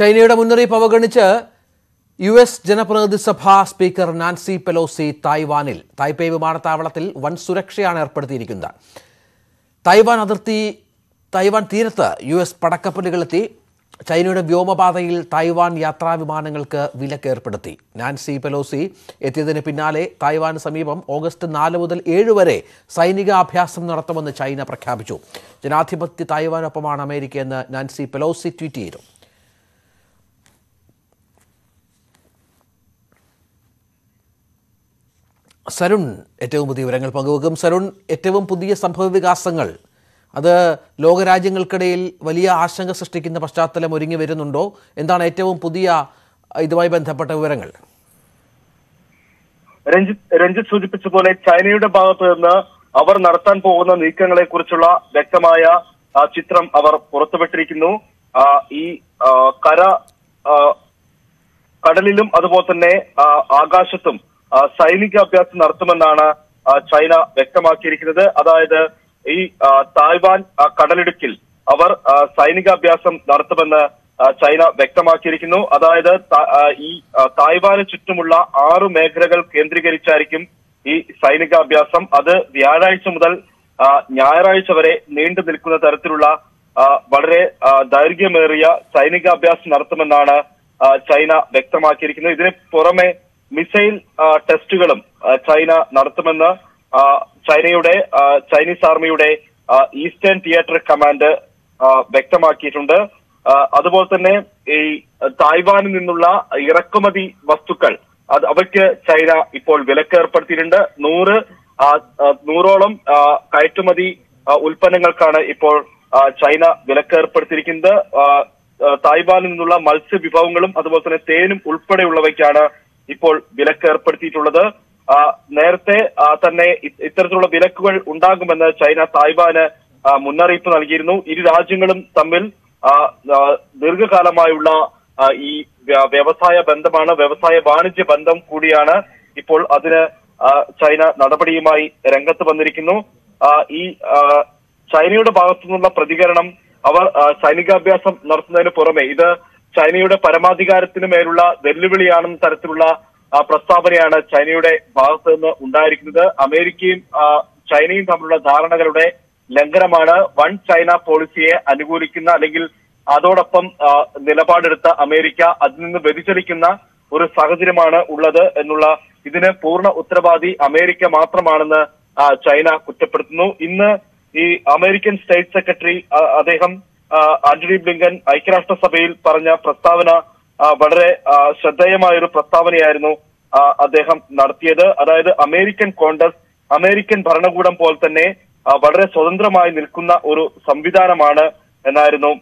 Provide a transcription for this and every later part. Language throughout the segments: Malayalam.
ചൈനയുടെ മുന്നറിയിപ്പ് അവഗണിച്ച് യു എസ് ജനപ്രതിനിധി സഭാ സ്പീക്കർ നാൻസി പെലോസി തായ്വാനിൽ തായ്പേ വിമാനത്താവളത്തിൽ വൻ സുരക്ഷയാണ് ഏർപ്പെടുത്തിയിരിക്കുന്നത് തായ്വാൻ അതിർത്തി തായ്വാൻ തീരത്ത് യു എസ് പടക്കപ്പലുകളെത്തി ചൈനയുടെ വ്യോമപാതയിൽ തായ്വാൻ യാത്രാ വിമാനങ്ങൾക്ക് വിലക്ക് ഏർപ്പെടുത്തി നാൻസി പെലോസി എത്തിയതിന് പിന്നാലെ തായ്വാന് സമീപം ഓഗസ്റ്റ് നാല് മുതൽ ഏഴ് വരെ സൈനിക അഭ്യാസം നടത്തുമെന്ന് ചൈന പ്രഖ്യാപിച്ചു ജനാധിപത്യ തായ്വാനൊപ്പമാണ് അമേരിക്കയെന്ന് നാൻസി പെലോസി ട്വീറ്റ് ചെയ്തു സരുൺ ഏറ്റവും പുതിയ വിവരങ്ങൾ പങ്കുവെക്കും സരുൺ ഏറ്റവും പുതിയ സംഭവ വികാസങ്ങൾ അത് ലോകരാജ്യങ്ങൾക്കിടയിൽ വലിയ ആശങ്ക സൃഷ്ടിക്കുന്ന പശ്ചാത്തലം ഒരുങ്ങി വരുന്നുണ്ടോ എന്താണ് ഏറ്റവും പുതിയ ഇതുമായി ബന്ധപ്പെട്ട വിവരങ്ങൾ രഞ്ജിത്ത് രഞ്ജിത്ത് സൂചിപ്പിച്ച പോലെ ചൈനയുടെ ഭാഗത്ത് നിന്ന് അവർ നടത്താൻ പോകുന്ന നീക്കങ്ങളെ കുറിച്ചുള്ള വ്യക്തമായ ആ, ചിത്രം അവർ പുറത്തുവിട്ടിരിക്കുന്നു ആ, ഈ ആ, കര ആ, കടലിലും അതുപോലെ തന്നെ ആ, ആകാശത്തും ആ, സൈനിക അഭ്യാസം നടത്തുമെന്നാണ് ആ, ചൈന വ്യക്തമാക്കിയിരിക്കുന്നത് അതായത് ഈ ആ, തായ്വാൻ ആ, കടലിടുക്കിൽ അവർ ആ, സൈനികാഭ്യാസം നടത്തുമെന്ന് ആ, ചൈന വ്യക്തമാക്കിയിരിക്കുന്നു അതായത് ത- ആ, ഈ ആ, തായ്വാന് ചുറ്റുമുള്ള ആറ് മേഖലകൾ കേന്ദ്രീകരിച്ചായിരിക്കും ഈ സൈനികാഭ്യാസം അത് വ്യാഴാഴ്ച മുതൽ ആ, ഞായറാഴ്ച വരെ നീണ്ടു നിൽക്കുന്ന തരത്തിലുള്ള ആ, വളരെ ആ, ദൈർഘ്യമേറിയ സൈനികാഭ്യാസം നടത്തുമെന്നാണ് ആ, ചൈന വ്യക്തമാക്കിയിരിക്കുന്നത് ഇതിന് പുറമെ മിസൈൽ ആ, ടെസ്റ്റുകളും ആ, ചൈന നടത്തുമെന്ന് ആ, ചൈനയുടെ ആ, ചൈനീസ് ആർമിയുടെ ആ, ഈസ്റ്റേൺ തിയേറ്റർ കമാൻഡ് ആ, വ്യക്തമാക്കിയിട്ടുണ്ട് ആ, അതുപോലെ തന്നെ ഈ തായ്വാനിൽ നിന്നുള്ള ഇറക്കുമതി വസ്തുക്കൾ അത് അവയ്ക്ക് ചൈന ഇപ്പോൾ വിലക്ക് ഏർപ്പെടുത്തിയിട്ടുണ്ട് നൂറ് ആ, ആ, നൂറോളം ആ, കയറ്റുമതി ആ, ഉൽപ്പന്നങ്ങൾക്കാണ് ഇപ്പോൾ ആ, ചൈന വിലക്ക് ഏർപ്പെടുത്തിയിരിക്കുന്നത് ആ, ആ, തായ്വാനിൽ നിന്നുള്ള മത്സ്യവിഭവങ്ങളും അതുപോലെ തന്നെ തേനും ഉൾപ്പെടെയുള്ളവയ്ക്കാണ് ഇപ്പോൾ വിലക്ക് ഏർപ്പെടുത്തിയിട്ടുള്ളത് ആ, നേരത്തെ ആ, തന്നെ ഇ- ഇത്തരത്തിലുള്ള വിലക്കുകൾ ഉണ്ടാകുമെന്ന് ചൈന തായ്വാന് ആ, മുന്നറിയിപ്പ് നൽകിയിരുന്നു ഇരു രാജ്യങ്ങളും തമ്മിൽ ആ, ആ, ദീർഘകാലമായുള്ള ആ, ഈ വ്യ- വ്യവസായ ബന്ധമാണ് വ്യവസായ വാണിജ്യ ബന്ധം കൂടിയാണ് ഇപ്പോൾ അതിന് ആ, ചൈന നടപടിയുമായി രംഗത്ത് വന്നിരിക്കുന്നു ആ, ഈ ആ, ചൈനയുടെ ഭാഗത്തു നിന്നുള്ള പ്രതികരണം അവർ ആ, സൈനികാഭ്യാസം നടത്തുന്നതിന് പുറമെ ഇത് ചൈനയുടെ പരമാധികാരത്തിന് മേലുള്ള വെല്ലുവിളിയാണെന്ന തരത്തിലുള്ള ആ, പ്രസ്താവനയാണ് ചൈനയുടെ ഭാഗത്ത് നിന്ന് ഉണ്ടായിരിക്കുന്നത് അമേരിക്കയും ആ, ചൈനയും തമ്മിലുള്ള ധാരണകളുടെ ലംഘനമാണ് വൺ ചൈന പോളിസിയെ അനുകൂലിക്കുന്ന അല്ലെങ്കിൽ അതോടൊപ്പം ആ, നിലപാടെടുത്ത അമേരിക്ക അതിൽ നിന്ന് വ്യതിചലിക്കുന്ന ഒരു സാഹചര്യമാണ് ഉള്ളത് എന്നുള്ള ഇതിന് പൂർണ്ണ ഉത്തരവാദി അമേരിക്ക മാത്രമാണെന്ന് ആ, ചൈന കുറ്റപ്പെടുത്തുന്നു ഇന്ന് ഈ അമേരിക്കൻ സ്റ്റേറ്റ് സെക്രട്ടറി ആ, അദ്ദേഹം ആ, ആന്റണി ബ്ലിങ്കൻ ഐക്യരാഷ്ട്രസഭയിൽ പറഞ്ഞ പ്രസ്താവന ആ, വളരെ ആ, ശ്രദ്ധേയമായ ഒരു പ്രസ്താവനയായിരുന്നു ആ, അദ്ദേഹം നടത്തിയത് അതായത് അമേരിക്കൻ കോൺഗ്രസ് അമേരിക്കൻ ഭരണകൂടം പോലെ തന്നെ ആ, വളരെ സ്വതന്ത്രമായി നിൽക്കുന്ന ഒരു സംവിധാനമാണ് എന്നായിരുന്നു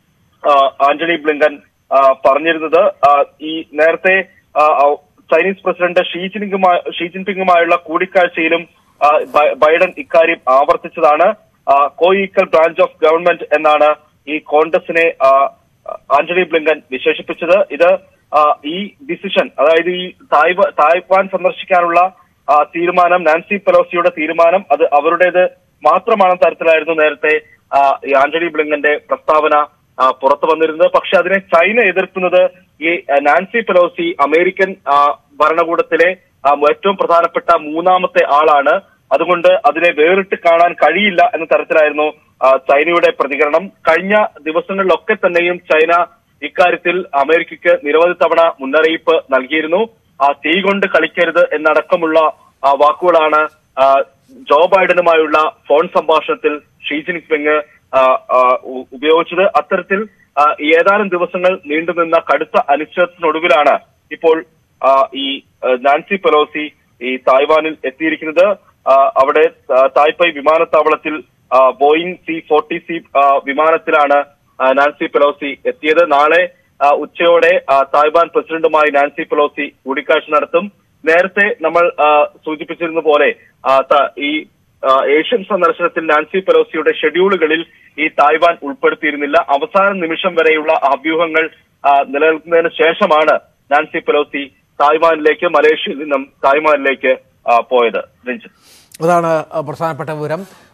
ആ, ആന്റണി ബ്ലിങ്കൻ ആ, പറഞ്ഞിരുന്നത് ആ, ഈ നേരത്തെ ആ, ആ, ചൈനീസ് പ്രസിഡന്റ് ഷീ ജിൻപിങ്ങുമായി ഷീ ജിൻപിങ്ങുമായുള്ള കൂടിക്കാഴ്ചയിലും ആ, ബൈ- ബൈഡൻ ഇക്കാര്യം ആവർത്തിച്ചതാണ് coequal branch of government എന്നാണ് ഈ കോൺഗ്രസിനെ ആ, ആന്റണി ബ്ലിങ്കൻ വിശേഷിപ്പിച്ചത് ഇത് ആ, ഈ ഡിസിഷൻ അതായത് ഈ തായ്വ തായ്വാൻ സന്ദർശിക്കാനുള്ള ആ, തീരുമാനം നാൻസി പെലോസിയുടെ തീരുമാനം അത് അവരുടേത് മാത്രമാണെന്ന തരത്തിലായിരുന്നു നേരത്തെ ആ, ഈ ആന്റണി ബ്ലിങ്കന്റെ പ്രസ്താവന ആ, പുറത്തു വന്നിരുന്നത് പക്ഷെ അതിനെ ചൈന എതിർക്കുന്നത് ഈ ആ, നാൻസി പെലോസി അമേരിക്കൻ ആ, ഭരണകൂടത്തിലെ ആ, ഏറ്റവും പ്രധാനപ്പെട്ട മൂന്നാമത്തെ ആളാണ് അതുകൊണ്ട് അതിനെ വേറിട്ട് കാണാൻ കഴിയില്ല എന്ന തരത്തിലായിരുന്നു ആ, ചൈനയുടെ പ്രതികരണം കഴിഞ്ഞ ദിവസങ്ങളിലൊക്കെ തന്നെയും ചൈന ഇക്കാര്യത്തിൽ അമേരിക്കയ്ക്ക് നിരവധി തവണ മുന്നറിയിപ്പ് നൽകിയിരുന്നു ആ തീ കൊണ്ട് കളിക്കരുത് എന്നടക്കമുള്ള ആ, വാക്കുകളാണ് ആ, ജോ ബൈഡനുമായുള്ള ഫോൺ സംഭാഷണത്തിൽ ഷീ ജിൻപിങ് ആ, ആ, ഉ- ഉപയോഗിച്ചത് അത്തരത്തിൽ ആ, ഏതാനും ദിവസങ്ങൾ നീണ്ടുനിന്ന കടുത്ത അനിശ്ചിതത്തിനൊടുവിലാണ് ഇപ്പോൾ ആ, ഈ ആ, നാൻസി പെലോസി ഈ തായ്വാനിൽ എത്തിയിരിക്കുന്നത് ആ, അവിടെ ആ, തായ്പൈ വിമാനത്താവളത്തിൽ ആ, ബോയിങ് സി ഫോർട്ടി സി ആ, വിമാനത്തിലാണ് ആ, നാൻസി പെലോസി എത്തിയത് നാളെ ആ, ഉച്ചയോടെ ആ, തായ്വാൻ പ്രസിഡന്റുമായി നാൻസി പെലോസി കൂടിക്കാഴ്ച നടത്തും നേരത്തെ നമ്മൾ ആ, സൂചിപ്പിച്ചിരുന്ന പോലെ ആ, ത- ഈ ആ, ഏഷ്യൻ സന്ദർശനത്തിൽ നാൻസി പെലോസിയുടെ ഷെഡ്യൂളുകളിൽ ഈ തായ്വാൻ ഉൾപ്പെടുത്തിയിരുന്നില്ല അവസാന നിമിഷം വരെയുള്ള അഭ്യൂഹങ്ങൾ ആ, നിലനിൽക്കുന്നതിന് ശേഷമാണ് നാൻസി പെലോസി തായ്വാനിലേക്ക് മലേഷ്യയിൽ നിന്നും തായ്വാനിലേക്ക് ആ, പോയത് രഞ്ജിത്ത് അതാണ് അഹ്, പ്രധാനപ്പെട്ട വിവരം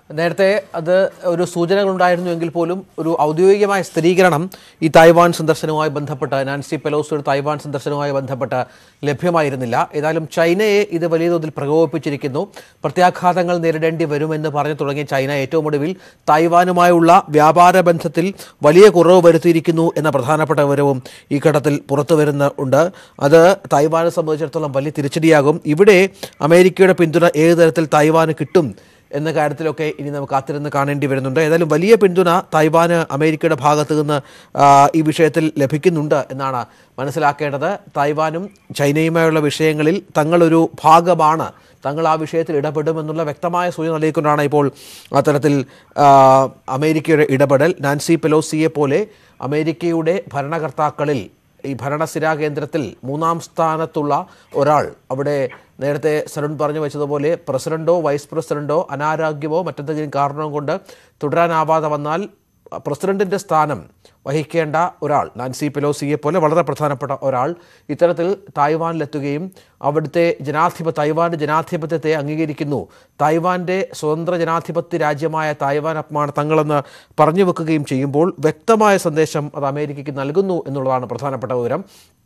നേരത്തെ അത് ഒരു സൂചനകളുണ്ടായിരുന്നു എങ്കിൽ പോലും ഒരു ഔദ്യോഗികമായ സ്ഥിരീകരണം ഈ തായ്വാൻ സന്ദർശനവുമായി ബന്ധപ്പെട്ട് നാൻസി പെലോസിയുടെ തായ്വാൻ സന്ദർശനവുമായി ബന്ധപ്പെട്ട് ലഭ്യമായിരുന്നില്ല ഏതായാലും ചൈനയെ ഇത് വലിയ തോതിൽ പ്രകോപിപ്പിച്ചിരിക്കുന്നു പ്രത്യാഘാതങ്ങൾ നേരിടേണ്ടി വരുമെന്ന് പറഞ്ഞു തുടങ്ങിയ ചൈന ഏറ്റവും ഒടുവിൽ തായ്വാനുമായുള്ള വ്യാപാര ബന്ധത്തിൽ വലിയ കുറവ് വരുത്തിയിരിക്കുന്നു എന്ന പ്രധാനപ്പെട്ട വിവരവും ഈ ഘട്ടത്തിൽ പുറത്തു വരുന്നുണ്ട് അത് തായ്വാനെ സംബന്ധിച്ചിടത്തോളം വലിയ തിരിച്ചടിയാകും ഇവിടെ അമേരിക്കയുടെ പിന്തുണ ഏത് തരത്തിൽ തായ്വാന് കിട്ടും എന്ന കാര്യത്തിലൊക്കെ ഇനി നമുക്ക് കാത്തിരുന്ന് കാണേണ്ടി വരുന്നുണ്ട് ഏതായാലും വലിയ പിന്തുണ തായ്വാന് അമേരിക്കയുടെ ഭാഗത്തു നിന്ന് ആ, ഈ വിഷയത്തിൽ ലഭിക്കുന്നുണ്ട് എന്നാണ് മനസ്സിലാക്കേണ്ടത് തായ്വാനും ചൈനയുമായുള്ള വിഷയങ്ങളിൽ തങ്ങളൊരു ഭാഗമാണ് തങ്ങൾ ആ വിഷയത്തിൽ ഇടപെടുമെന്നുള്ള വ്യക്തമായ സൂചന നൽകിക്കൊണ്ടാണ് ഇപ്പോൾ അത്തരത്തിൽ ആ, അമേരിക്കയുടെ ഇടപെടൽ നാൻസി പെലോസിയെ പോലെ അമേരിക്കയുടെ ഭരണകർത്താക്കളിൽ ഈ ഭരണസ്ഥിരാ കേന്ദ്രത്തിൽ മൂന്നാം സ്ഥാനത്തുള്ള ഒരാൾ അവിടെ നേരത്തെ സരുൺ പറഞ്ഞു വെച്ചതുപോലെ പ്രസിഡന്റോ വൈസ് പ്രസിഡന്റോ അനാരോഗ്യമോ മറ്റെന്തെങ്കിലും കാരണവും കൊണ്ട് തുടരാനാവാതെ വന്നാൽ പ്രസിഡന്റിന്റെ സ്ഥാനം വഹിക്കേണ്ട ഒരാൾ നാൻസി പെലോസിയെ പോലെ വളരെ പ്രധാനപ്പെട്ട ഒരാൾ ഇത്തരത്തിൽ തായ്വാനിലെത്തുകയും അവിടുത്തെ ജനാധിപ തായ്വാന്റെ ജനാധിപത്യത്തെ അംഗീകരിക്കുന്നു തായ്വാന്റെ സ്വതന്ത്ര ജനാധിപത്യ രാജ്യമായ തായ്വാൻ അപ്പമാണ് തങ്ങളെന്ന് പറഞ്ഞു വെക്കുകയും ചെയ്യുമ്പോൾ വ്യക്തമായ സന്ദേശം അത് അമേരിക്കയ്ക്ക് നൽകുന്നു എന്നുള്ളതാണ് പ്രധാനപ്പെട്ട വിവരം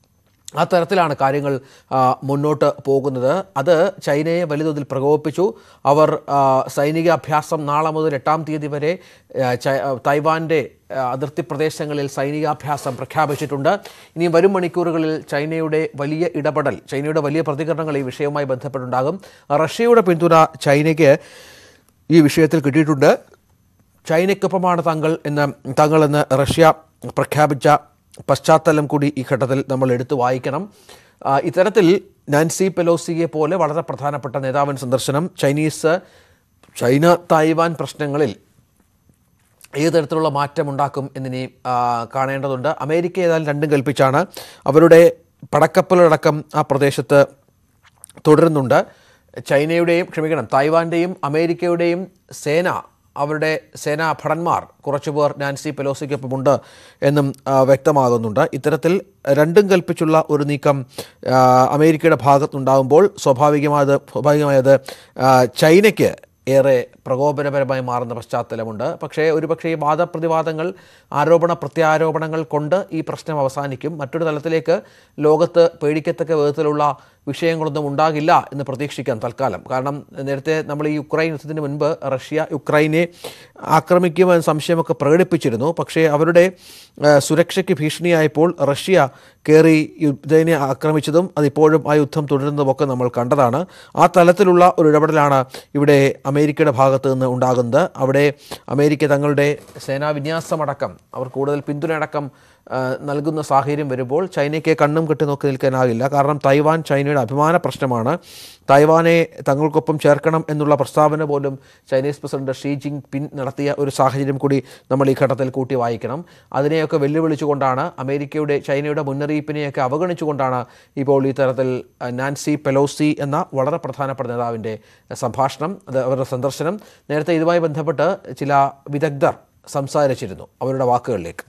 ആ തരത്തിലാണ് കാര്യങ്ങൾ ആ, മുന്നോട്ട് പോകുന്നത് അത് ചൈനയെ വലിയതോതിൽ പ്രകോപിപ്പിച്ചു അവർ ആ, സൈനിക അഭ്യാസം നാളെ മുതൽ എട്ടാം തീയതി വരെ ആ, ചൈ- ആ, തായ്വാൻ്റെ ആ, അതിർത്തി പ്രദേശങ്ങളിൽ സൈനികാഭ്യാസം പ്രഖ്യാപിച്ചിട്ടുണ്ട് ഇനി വരും മണിക്കൂറുകളിൽ ചൈനയുടെ വലിയ ഇടപെടൽ ചൈനയുടെ വലിയ പ്രതികരണങ്ങൾ ഈ വിഷയവുമായി ബന്ധപ്പെട്ടുണ്ടാകും റഷ്യയുടെ പിന്തുണ ചൈനയ്ക്ക് ഈ വിഷയത്തിൽ കിട്ടിയിട്ടുണ്ട് ചൈനയ്ക്കൊപ്പമാണ് തങ്ങൾ എന്ന് തങ്ങളെന്ന് റഷ്യ പ്രഖ്യാപിച്ച പശ്ചാത്തലം കൂടി ഈ ഘട്ടത്തിൽ നമ്മൾ എടുത്തു വായിക്കണം ആ, ഇത്തരത്തിൽ നാൻസി പെലോസിയെ പോലെ വളരെ പ്രധാനപ്പെട്ട നേതാവൻ സന്ദർശനം ചൈനീസ് ചൈന തായ്വാൻ പ്രശ്നങ്ങളിൽ ഏത് തരത്തിലുള്ള മാറ്റമുണ്ടാക്കും എന്നിനി ആ, കാണേണ്ടതുണ്ട് അമേരിക്ക ഏതായാലും രണ്ടും കൽപ്പിച്ചാണ് അവരുടെ പടക്കപ്പലടക്കം ആ പ്രദേശത്ത് തുടരുന്നുണ്ട് ചൈനയുടെയും ക്ഷമിക്കണം തായ്വാന്റെയും അമേരിക്കയുടെയും സേന അവരുടെ സേനാ ഭടന്മാർ കുറച്ചുപേർ നാൻസി പെലോസിക്കൊപ്പമുണ്ട് എന്നും ആ, വ്യക്തമാകുന്നുണ്ട് ഇത്തരത്തിൽ രണ്ടും കൽപ്പിച്ചുള്ള ഒരു നീക്കം ആ, അമേരിക്കയുടെ ഭാഗത്തുണ്ടാകുമ്പോൾ സ്വാഭാവികമായത് സ്വാഭാവികമായത് ആ, ചൈനയ്ക്ക് ഏറെ പ്രകോപനപരമായി മാറുന്ന പശ്ചാത്തലമുണ്ട് പക്ഷേ ഒരുപക്ഷേ ഈ വാദപ്രതിവാദങ്ങൾ ആരോപണ പ്രത്യാരോപണങ്ങൾ കൊണ്ട് ഈ പ്രശ്നം അവസാനിക്കും മറ്റൊരു തലത്തിലേക്ക് ലോകത്ത് പേടിക്കത്തക്ക വിധത്തിലുള്ള വിഷയങ്ങളൊന്നും ഉണ്ടാകില്ല എന്ന് പ്രതീക്ഷിക്കാം തൽക്കാലം കാരണം നേരത്തെ നമ്മൾ ഈ യുക്രൈൻ യുദ്ധത്തിന് മുൻപ് റഷ്യ യുക്രൈനെ ആക്രമിക്കുമെന്ന സംശയമൊക്കെ പ്രകടിപ്പിച്ചിരുന്നു പക്ഷേ അവരുടെ ആ, സുരക്ഷയ്ക്ക് ഭീഷണിയായപ്പോൾ റഷ്യ കയറി യുദ്ധനെ ആക്രമിച്ചതും അതിപ്പോഴും ആ യുദ്ധം തുടരുന്നതുമൊക്കെ നമ്മൾ കണ്ടതാണ് ആ തലത്തിലുള്ള ഒരു ഇടപെടലാണ് ഇവിടെ അമേരിക്കയുടെ ഭാഗത്ത് നിന്ന് ഉണ്ടാകുന്നത് അവിടെ അമേരിക്ക തങ്ങളുടെ സേനാ വിന്യാസമടക്കം അവർ കൂടുതൽ പിന്തുണയടക്കം ആ, നൽകുന്ന സാഹചര്യം വരുമ്പോൾ ചൈനയ്ക്ക് കണ്ണും കെട്ടി നോക്കി നിൽക്കാനാകില്ല കാരണം തൈവാൻ ചൈനയുടെ അഭിമാന പ്രശ്നമാണ് തൈവാനെ തങ്ങൾക്കൊപ്പം ചേർക്കണം എന്നുള്ള പ്രസ്താവന പോലും Chinese president Xi Jinping നടത്തിയ ഒരു സാഹചര്യം കൂടി നമ്മൾ ഈ ഘട്ടത്തിൽ കൂട്ടി വായിക്കണം അതിനെയൊക്കെ വെല്ലുവിളിച്ചുകൊണ്ടാണ് അമേരിക്കയുടെ ചൈനയുടെ മുന്നറിയിപ്പിനെയൊക്കെ അവഗണിച്ചുകൊണ്ടാണ് ഇപ്പോൾ ഈ തരത്തിൽ ആ, നാൻസി പെലോസി എന്ന വളരെ പ്രധാനപ്പെട്ട നേതാവിൻ്റെ സംഭാഷണം അത് അവരുടെ സന്ദർശനം നേരത്തെ ഇതുമായി ബന്ധപ്പെട്ട് ചില വിദഗ്ധർ സംസാരിച്ചിരുന്നു അവരുടെ വാക്കുകളിലേക്ക്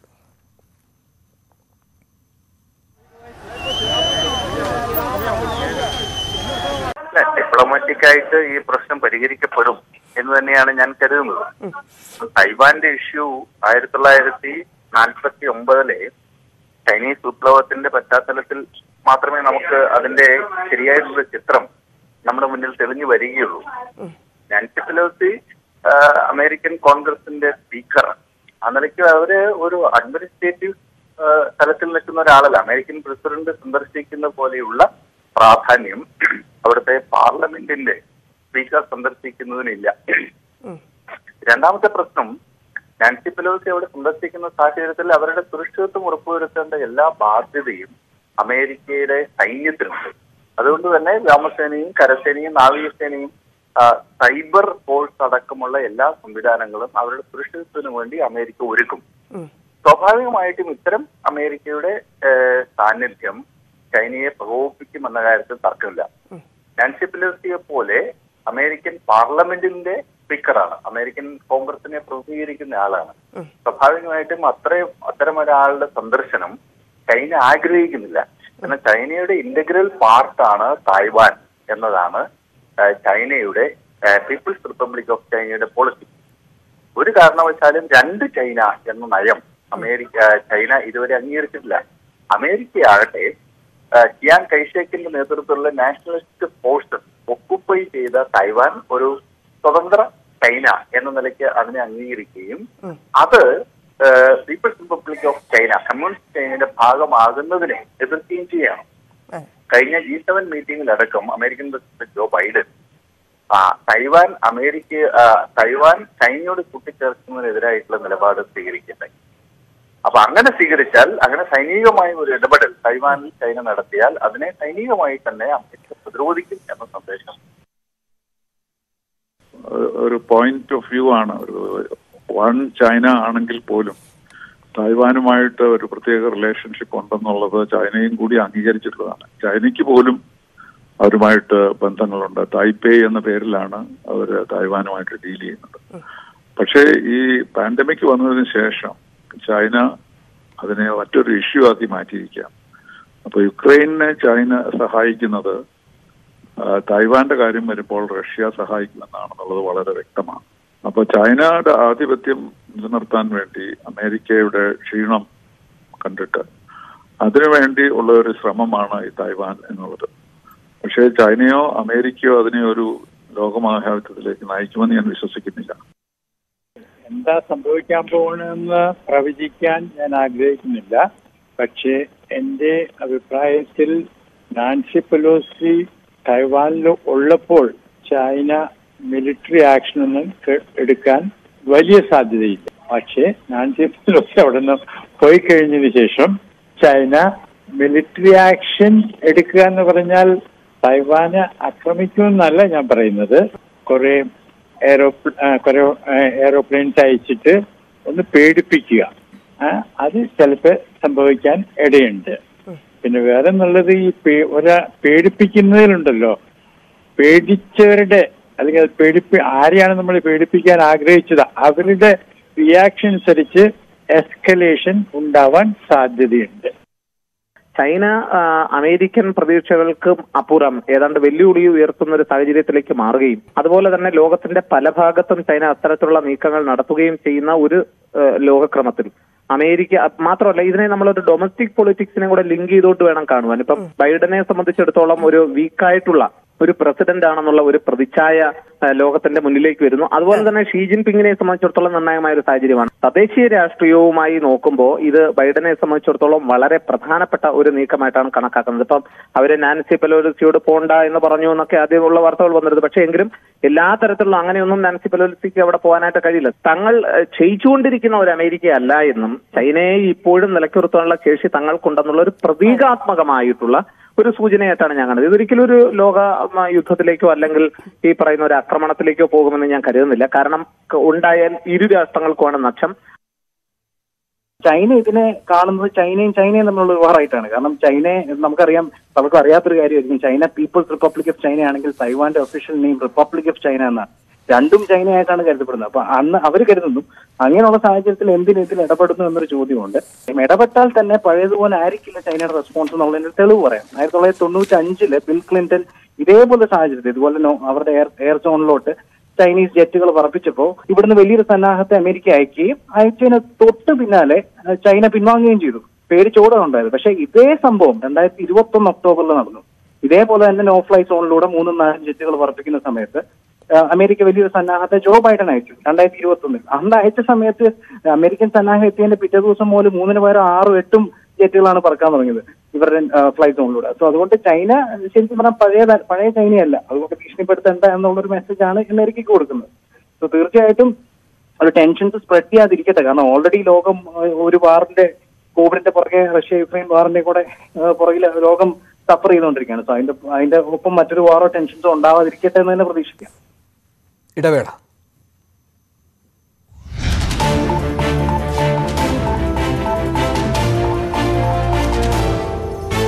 ഡിപ്ലോമാറ്റിക് ആയിട്ട് ഈ പ്രശ്നം പരിഹരിക്കപ്പെടും എന്ന് തന്നെയാണ് ഞാൻ കരുതുന്നത് തൈവാന്റെ ഇഷ്യൂ ആയിരത്തി തൊള്ളായിരത്തി നാൽപ്പത്തി ഒമ്പതിലെ ചൈനീസ് വിപ്ലവത്തിന്റെ പശ്ചാത്തലത്തിൽ മാത്രമേ നമുക്ക് അതിന്റെ ശരിയായിട്ടുള്ള ചിത്രം നമ്മുടെ മുന്നിൽ തെളിഞ്ഞു വരികയുള്ളൂ നാൻസി പെലോസി ആ, അമേരിക്കൻ കോൺഗ്രസിന്റെ സ്പീക്കർ ആ നിലയ്ക്ക് അവര് ഒരു അഡ്മിനിസ്ട്രേറ്റീവ് ആ, തലത്തിൽ നിൽക്കുന്ന ഒരാളല്ല അമേരിക്കൻ പ്രസിഡന്റ് സന്ദർശിക്കുന്ന പോലെയുള്ള പ്രാധാന്യം അവിടുത്തെ പാർലമെന്റിന്റെ സ്പീക്കർ സന്ദർശിക്കുന്നതിനില്ല രണ്ടാമത്തെ പ്രശ്നം നാൻസി പെലോസി അവിടെ സന്ദർശിക്കുന്ന സാഹചര്യത്തിൽ അവരുടെ സുരക്ഷിതത്വം ഉറപ്പുവരുത്തേണ്ട എല്ലാ ബാധ്യതയും അമേരിക്കയുടെ സൈന്യത്തിനുണ്ട് അതുകൊണ്ട് തന്നെ വ്യോമസേനയും കരസേനയും നാവികസേനയും ആ, സൈബർ ഫോഴ്സ് അടക്കമുള്ള എല്ലാ സംവിധാനങ്ങളും അവരുടെ സുരക്ഷിതത്വത്തിന് വേണ്ടി അമേരിക്ക ഒരുക്കും സ്വാഭാവികമായിട്ടും ഇത്തരം അമേരിക്കയുടെ ഏഹ്, സാന്നിധ്യം ചൈനയെ പ്രകോപിപ്പിക്കുമെന്ന കാര്യത്തിൽ തർക്കമില്ല നാൻസി പെലോസിയെ പോലെ അമേരിക്കൻ പാർലമെന്റിന്റെ സ്പീക്കറാണ് അമേരിക്കൻ കോൺഗ്രസിനെ പ്രതിനിധീകരിക്കുന്ന ആളാണ് സ്വാഭാവികമായിട്ടും അത്രയും അത്തരം ഒരാളുടെ സന്ദർശനം ചൈന ആഗ്രഹിക്കുന്നില്ല എന്നാൽ ചൈനയുടെ ഇന്റഗ്രൽ പാർട്ടാണ് തായ്വാൻ എന്നതാണ് ആ, ചൈനയുടെ പീപ്പിൾസ് റിപ്പബ്ലിക് ഓഫ് ചൈനയുടെ പോളിസി ഒരു കാരണവശാലും രണ്ട് ചൈന എന്ന നയം അമേരിക്ക ചൈന ഇതുവരെ അംഗീകരിച്ചിട്ടില്ല അമേരിക്കയാകട്ടെ ആ, ചിയാൻ കൈഷേക്കിന്റെ നേതൃത്വത്തിലുള്ള നാഷണലിസ്റ്റ് ഫോഴ്സസ് ഒക്കുപ്പൈ ചെയ്ത തൈവാൻ ഒരു സ്വതന്ത്ര ചൈന എന്ന നിലയ്ക്ക് അതിനെ അംഗീകരിക്കുകയും അത് People's Republic of China communist ചൈനയുടെ ഭാഗമാകുന്നതിനെ എതിർക്കുകയും ചെയ്യണം കഴിഞ്ഞ ജി സെവൻ മീറ്റിംഗിലടക്കം അമേരിക്കൻ പ്രസിഡന്റ് ജോ ബൈഡൻ ആ തൈവാൻ അമേരിക്ക ആ, തൈവാൻ ചൈനയോട് കൂട്ടിച്ചേർക്കുന്നതിനെതിരായിട്ടുള്ള നിലപാട് സ്വീകരിക്കുന്നുണ്ട് അപ്പൊ അങ്ങനെ സ്വീകരിച്ചാൽ അങ്ങനെ സൈനികമായ ഒരു ഇടപെടൽ തൈവാനിൽ ചൈന നടത്തിയാൽ അതിനെ സൈനികമായി തന്നെ അമേരിക്ക പ്രതിരോധിക്കും എന്ന സന്ദേശം ഒരു- ഒരു പോയിന്റ് ഓഫ് വ്യൂ ആണ് ഒരു വൺ ചൈന ആണെങ്കിൽ പോലും തായ്വാനുമായിട്ട് ഒരു പ്രത്യേക റിലേഷൻഷിപ്പ് ഉണ്ടെന്നുള്ളത് ചൈനയും കൂടി അംഗീകരിച്ചിട്ടുള്ളതാണ് ചൈനയ്ക്ക് പോലും അവരുമായിട്ട് ബന്ധങ്ങളുണ്ട് തായ്പേ എന്ന പേരിലാണ് അവർ തായ്വാനുമായിട്ട് ഡീൽ ചെയ്യുന്നത് പക്ഷേ ഈ പാൻഡമിക് വന്നതിന് ശേഷം ചൈന അതിനെ മറ്റൊരു ഇഷ്യൂ ആക്കി മാറ്റിയിരിക്കാം അപ്പൊ യുക്രൈനെ ചൈന സഹായിക്കുന്നത് ആ, തായ്വാന്റെ കാര്യം വരുമ്പോൾ റഷ്യ സഹായിക്കുമെന്നാണെന്നുള്ളത് വളരെ വ്യക്തമാണ് അപ്പൊ ചൈനയുടെ ആധിപത്യം നിലനിർത്താൻ വേണ്ടി അമേരിക്കയുടെ ക്ഷീണം കണ്ടിട്ട് അതിനുവേണ്ടി ഉള്ള ഒരു ശ്രമമാണ് ഈ തായ്വാൻ എന്നുള്ളത് പക്ഷേ ചൈനയോ അമേരിക്കയോ അതിനെ ഒരു ലോകമഹായുദ്ധത്തിലേക്ക് നയിക്കുമെന്ന് ഞാൻ വിശ്വസിക്കുന്നില്ല എന്താ സംഭവിക്കാൻ പോകുന്നതെന്ന് പ്രവചിക്കാൻ ഞാൻ ആഗ്രഹിക്കുന്നില്ല പക്ഷേ എൻ്റെ അഭിപ്രായത്തിൽ നാൻസി പെലോസി തൈവാനിൽ ഉള്ളപ്പോൾ ചൈന മിലിറ്ററി ആക്ഷൻ ഒന്നും ക- എടുക്കാൻ വലിയ സാധ്യതയില്ല പക്ഷേ നാൻസി പെലോസി അവിടെ നിന്ന് പോയി കഴിഞ്ഞതിന് ശേഷം ചൈന മിലിറ്ററി ആക്ഷൻ എടുക്കുക എന്ന് പറഞ്ഞാൽ തൈവാനെ ആക്രമിക്കുമെന്നല്ല ഞാൻ പറയുന്നത് കുറെ എയറോപ്ല കുറെ എയറോപ്ലെയിൻസ് അയച്ചിട്ട് ഒന്ന് പേടിപ്പിക്കുക ആ, അത് ചിലപ്പോൾ സംഭവിക്കാൻ ഇടയുണ്ട് പിന്നെ വേറെ എന്നുള്ളത് ഈ പേ- ഒരാ പേടിപ്പിക്കുന്നതിലുണ്ടല്ലോ പേടിച്ചവരുടെ അല്ലെങ്കിൽ അത് പേടിപ്പി ആരെയാണ് നമ്മൾ പേടിപ്പിക്കാൻ ആഗ്രഹിച്ചത് അവരുടെ റിയാക്ഷൻ അനുസരിച്ച് എസ്കലേഷൻ ഉണ്ടാവാൻ സാധ്യതയുണ്ട് ചൈന ആ, അമേരിക്കൻ പ്രതീക്ഷകൾക്കും അപ്പുറം ഏതാണ്ട് വെല്ലുവിളി ഉയർത്തുന്ന ഒരു സാഹചര്യത്തിലേക്ക് മാറുകയും അതുപോലെ തന്നെ ലോകത്തിന്റെ പല ഭാഗത്തും ചൈന അത്തരത്തിലുള്ള നീക്കങ്ങൾ നടത്തുകയും ചെയ്യുന്ന ഒരു ആ, ലോകക്രമത്തിൽ അമേരിക്ക അത് മാത്രമല്ല ഇതിനെ നമ്മളൊരു ഡൊമസ്റ്റിക് പൊളിറ്റിക്സിനെ കൂടെ ലിങ്ക് ചെയ്തോട്ട് വേണം കാണുവാൻ ഇപ്പം ബൈഡനെ സംബന്ധിച്ചിടത്തോളം ഒരു വീക്കായിട്ടുള്ള ഒരു പ്രസിഡന്റ് ആണെന്നുള്ള ഒരു പ്രതിച്ഛായ ആ, ലോകത്തിന്റെ മുന്നിലേക്ക് വരുന്നു അതുപോലെ തന്നെ ഷീ ജിൻപിങ്ങിനെ സംബന്ധിച്ചിടത്തോളം നിർണായകമായ ഒരു സാഹചര്യമാണ് തദ്ദേശീയ രാഷ്ട്രീയവുമായി നോക്കുമ്പോൾ ഇത് ബൈഡനെ സംബന്ധിച്ചിടത്തോളം വളരെ പ്രധാനപ്പെട്ട ഒരു നീക്കമായിട്ടാണ് കണക്കാക്കുന്നത് ഇപ്പം അവര് നാൻസി പെലോസിയോട് പോണ്ട എന്ന് പറഞ്ഞു എന്നൊക്കെ ആദ്യമുള്ള വാർത്തകൾ വന്നിരുന്നു പക്ഷേ എങ്കിലും എല്ലാ തരത്തിലുള്ള അങ്ങനെയൊന്നും നാൻസി പെലോസിക്ക് അവിടെ പോകാനായിട്ട് കഴിയില്ല തങ്ങൾ ഏഹ്, ക്ഷയിച്ചുകൊണ്ടിരിക്കുന്ന ഒരു അമേരിക്ക അല്ല എന്നും ചൈനയെ ഇപ്പോഴും നിലയ്ക്കുറുത്താനുള്ള ശേഷി തങ്ങൾക്കുണ്ടെന്നുള്ള ഒരു പ്രതീകാത്മകമായിട്ടുള്ള ഒരു സൂചനയായിട്ടാണ് ഞാൻ കണ്ടത് ഇതൊരിക്കലും ഒരു ലോക ഉം, യുദ്ധത്തിലേക്കോ അല്ലെങ്കിൽ ഈ പറയുന്ന ഒരു ആക്രമണത്തിലേക്കോ പോകുമെന്ന് ഞാൻ കരുതുന്നില്ല കാരണം ക- ഉണ്ടായാൽ ഇരു രാഷ്ട്രങ്ങൾക്കുമാണ് നഷ്ടം ചൈന ഇതിനെ കാണുന്നത് ചൈനയും ചൈനയും തമ്മിലുള്ള വ്യവഹാരമായിട്ടാണ് കാരണം ചൈനയെ നമുക്കറിയാം പലർക്കും അറിയാത്തൊരു കാര്യമായിരിക്കും China People's Republic of China ആണെങ്കിൽ തൈവാന്റെ official name Republic of China എന്നാണ് രണ്ടും ചൈനയായിട്ടാണ് കരുതപ്പെടുന്നത് അപ്പൊ അന്ന് അവർ കരുതുന്നു അങ്ങനെയുള്ള സാഹചര്യത്തിൽ എന്തിന് ഇതിൽ ഇടപെടുന്നു എന്നൊരു ചോദ്യമുണ്ട് ഇടപെട്ടാൽ തന്നെ പഴയതുപോലെ ആയിരിക്കില്ല ചൈനയുടെ റെസ്പോൺസ് എന്നുള്ളതിന്റെ തെളിവ് പറയാം ആയിരത്തി തൊള്ളായിരത്തി തൊണ്ണൂറ്റി അഞ്ചില് ബിൽ ക്ലിന്റൺ ഇതേപോലെ സാഹചര്യത്തിൽ ഇതുപോലെ നോ- അവരുടെ എയർ എയർ സോണിലോട്ട് ചൈനീസ് ജെറ്റുകൾ പറപ്പിച്ചപ്പോൾ ഇവിടുന്ന് വലിയൊരു സന്നാഹത്തെ അമേരിക്ക അയക്കുകയും അയച്ചതിന് തൊട്ട് പിന്നാലെ അഹ് ചൈന പിൻവാങ്ങുകയും ചെയ്തു പേടിച്ചോടെ ഉണ്ടായത് പക്ഷെ ഇതേ സംഭവം രണ്ടായിരത്തി ഇരുപത്തി ഒന്ന് ഒക്ടോബറിൽ നടന്നു ഇതേപോലെ തന്നെ നോ ഫ്ലൈ സോണിലൂടെ മൂന്നും നാലും ജെറ്റുകൾ പറപ്പിക്കുന്ന സമയത്ത് അഹ് അമേരിക്ക വലിയൊരു സന്നാഹത്തെ ജോ ബൈഡൻ അയച്ചു രണ്ടായിരത്തി ഇരുപത്തി ഒന്നിൽ അന്ന് അയച്ച സമയത്ത് അമേരിക്കൻ സന്നാഹം എത്തിയതിന്റെ പിറ്റേ ദിവസം മുതൽ മൂന്നിന് പകരം ആറും എട്ടും ജെറ്റുകളാണ് പറക്കാൻ തുടങ്ങിയത് ഇവരുടെ ഫ്ലൈറ്റ് സോണിലൂടെ സോ അതുകൊണ്ട് ചൈന ശരിക്കും പറഞ്ഞാൽ പഴയ ത- പഴയ ചൈനയല്ല അതുകൊണ്ട് ഭീഷണിപ്പെടുത്തേണ്ട എന്നുള്ളൊരു മെസ്സേജാണ് അമേരിക്കയ്ക്ക് കൊടുക്കുന്നത് സോ തീർച്ചയായിട്ടും ഒരു ടെൻഷൻസ് സ്പ്രെഡ് ചെയ്യാതിരിക്കട്ടെ കാരണം ഓൾറെഡി ലോകം ഏഹ്, ഒരു വാറിന്റെ കോവിഡിന്റെ പുറകെ റഷ്യ യുക്രൈൻ വാറിന്റെ കൂടെ ഏഹ്, പുറകിൽ ലോകം സഫർ ചെയ്തുകൊണ്ടിരിക്കുകയാണ് സോ അതിന്റെ അതിന്റെ ഒപ്പം മറ്റൊരു വാറോ ടെൻഷൻസോ ഉണ്ടാവാതിരിക്കട്ടെ എന്ന് തന്നെ പ്രതീക്ഷിക്കാം ഇടവേള